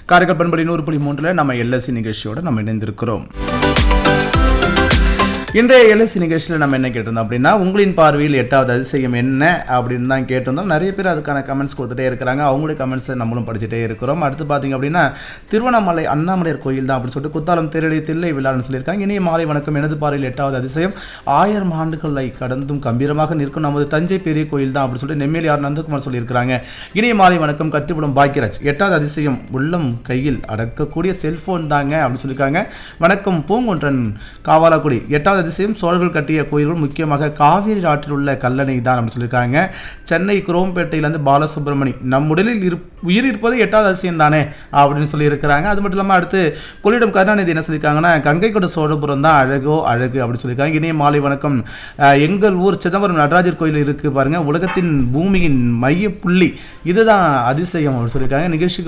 காரைக்கால் பண்படி நூறு புள்ளி மூன்றில் நம்ம எல்எஸ்சி நிகழ்ச்சியோட நம்ம இணைந்திருக்கிறோம் இன்றைய எல்எஸ்சி நிகழ்ச்சியில் நம்ம என்ன கேட்டிருந்தோம் அப்படின்னா உங்களின் பார்வையில் எட்டாவது அதிசயம் என்ன அப்படின்னு தான் கேட்டிருந்தோம் நிறைய பேர் அதுக்கான கமெண்ட்ஸ் கொடுத்துட்டே இருக்கிறாங்க அவங்களுடைய கமெண்ட்ஸை நம்மளும் படிச்சுட்டே இருக்கிறோம் அடுத்து பார்த்தீங்க அப்படின்னா திருவண்ணாமலை அண்ணாமலையார் கோயில் தான் அப்படின்னு சொல்லிட்டு குத்தாலம் தேரடி தில்லை விழான்னு சொல்லியிருக்காங்க இனிய மாலை வணக்கம் எனது பார்வையில் எட்டாவது அதிசயம் ஆயிரம் ஆண்டுகளை கடந்தும் கம்பீரமாக நிற்கும் நமது தஞ்சை பெரிய கோயில் தான் அப்படின்னு சொல்லிட்டு நெம்மேலி ஆர் நந்தகுமார் சொல்லியிருக்கிறாங்க இனிய மாலை வணக்கம் கத்திபுரம் பாக்கியராஜ் எட்டாவது அதிசயம் உள்ளம் கையில் அடக்கக்கூடிய செல்போன் தாங்க அப்படின்னு சொல்லியிருக்காங்க வணக்கம் பூங்குன்றன் காவாலாக்குடி எட்டாவது அதிசயம் சோழர்கள் கட்டிய கோயில்கள் முக்கியமாக காவிரி ஆற்றில் உள்ள கல்லணை தான் அப்படின்னு சொல்லியிருக்காங்க சென்னை குரோம்பேட்டையிலேருந்து பாலசுப்ரமணி நம் உடலில் இரு உயிர் இருப்பது எட்டாவது அதிசயம் தானே அப்படின்னு சொல்லியிருக்கிறாங்க அது மட்டும் இல்லாமல் அடுத்து கொள்ளிடம் கருணாநிதி என்ன சொல்லியிருக்காங்கன்னா கங்கை கொண்ட சோழபுரம் தான் அழகோ அழகு அப்படின்னு சொல்லியிருக்காங்க இனிய மாலை வணக்கம் அஹ், எங்கள் ஊர் சிதம்பரம் நடராஜர் கோயில் இருக்கு பாருங்க உலகத்தின் பூமியின் மைய புள்ளி இதுதான் அதிசயம் அப்படின்னு சொல்லியிருக்காங்க நிகழ்ச்சிக்கு